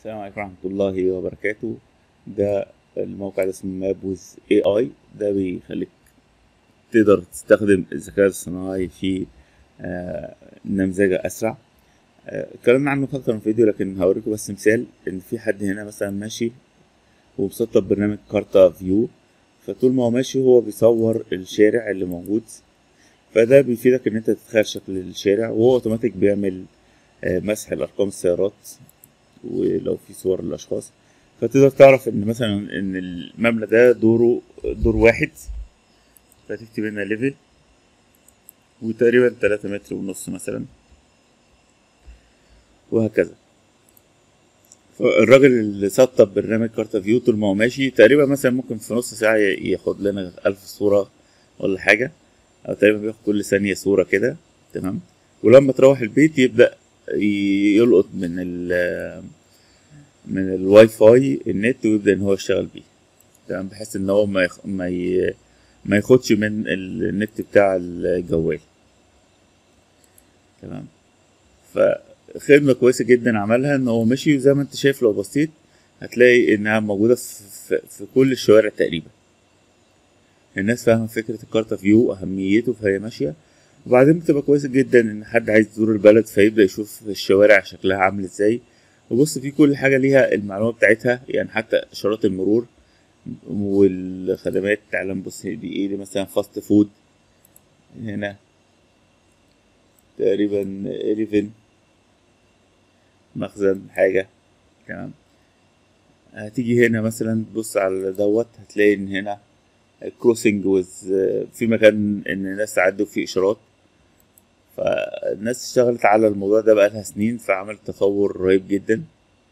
السلام عليكم ورحمة الله وبركاته ده الموقع ده اسمه ماب ويز اي اي ده بيخليك تقدر تستخدم الذكاء الصناعي في آه، نمذجة أسرع آه، اتكلمنا عنه في أكتر من فيديو لكن هوريكم بس مثال إن في حد هنا مثلا ماشي ومسطب برنامج كارتا فيو فطول ما هو ماشي هو بيصور الشارع اللي موجود فده بيفيدك إن أنت تتخيل شكل الشارع وهو أوتوماتيك بيعمل آه، مسح لأرقام السيارات ولو في صور للأشخاص فتقدر تعرف إن مثلا إن المبنى ده دوره دور واحد فتكتب هنا ليفل وتقريبا تلاتة متر ونص مثلا وهكذا فالراجل اللي سطب برنامج كارتا فيو طول ما هو ماشي تقريبا مثلا ممكن في نص ساعة ياخد لنا ألف صورة ولا حاجة أو تقريبا بياخد كل ثانية صورة كده تمام ولما تروح البيت يبدأ يلقط من ال من الواي فاي النت ويبدأ إن هو يشتغل بيه تمام بحيث إن هو ما يخ... ما, ي... ما ياخدش من النت بتاع الجوال تمام فخدمة كويسة جدا عملها ان هو مشي زي ما انت شايف لو بصيت هتلاقي انها موجودة في, في, في كل الشوارع تقريبا الناس فاهمة فكرة الكارتا فيو أهميته فهي ماشية وبعدين بتبقى كويسة جدا إن حد عايز يزور البلد فيبدأ يشوف الشوارع شكلها عامل ازاي وبص في كل حاجة ليها المعلومة بتاعتها يعني حتى إشارات المرور والخدمات تعالى نبص دي ايه دي مثلا فاست فود هنا تقريبا إليفن مخزن حاجة تمام هتيجي هنا مثلا تبص على دوت هتلاقي ان هنا كروسنج وز في مكان ان الناس تعدوا فيه اشارات فالناس اشتغلت على الموضوع ده بقالها سنين فعمل تطور رهيب جدا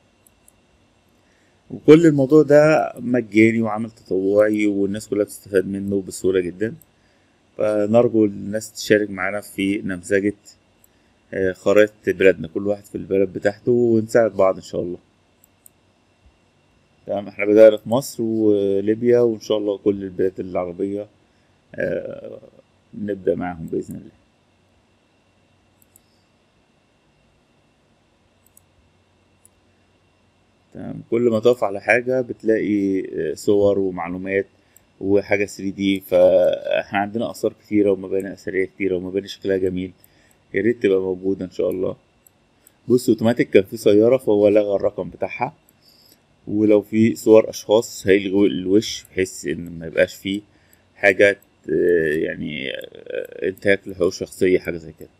وكل الموضوع ده مجاني وعمل تطوعي والناس كلها بتستفاد منه بسهولة جدا فنرجو الناس تشارك معانا في نمذجة خرائط بلادنا كل واحد في البلد بتاعته ونساعد بعض ان شاء الله تمام احنا بدأنا في مصر وليبيا وان شاء الله كل البلاد العربية نبدأ معاهم بإذن الله تمام كل ما تقف على حاجة بتلاقي صور ومعلومات وحاجة 3D فاحنا عندنا آثار كتيرة ومباني أثرية كتيرة ومباني شكلها جميل يا ريت تبقى موجودة إن شاء الله بص اوتوماتيك كان في سيارة فهو لغى الرقم بتاعها ولو في صور أشخاص هيلغوا الوش بحيث إن ما يبقاش فيه حاجة يعني انتهاك لحقوق شخصية حاجة زي كده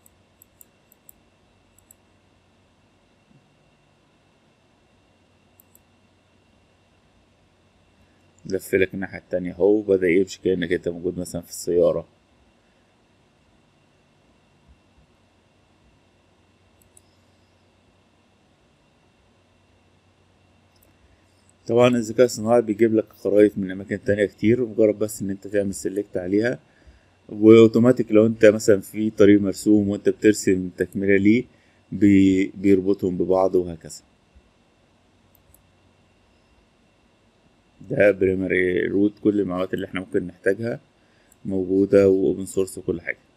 لفلك الناحية التانية اهو بدأ يمشي كأنك انت موجود مثلا في السيارة طبعا الذكاء الصناعي بيجيب لك خرائط من أماكن تانية كتير مجرد بس إن أنت تعمل سيلكت عليها وأوتوماتيك لو أنت مثلا في طريق مرسوم وأنت بترسم تكملة ليه بي بيربطهم ببعض وهكذا ده بريمري روت كل المعلومات اللي احنا ممكن نحتاجها موجودة وأوبن سورس وكل حاجة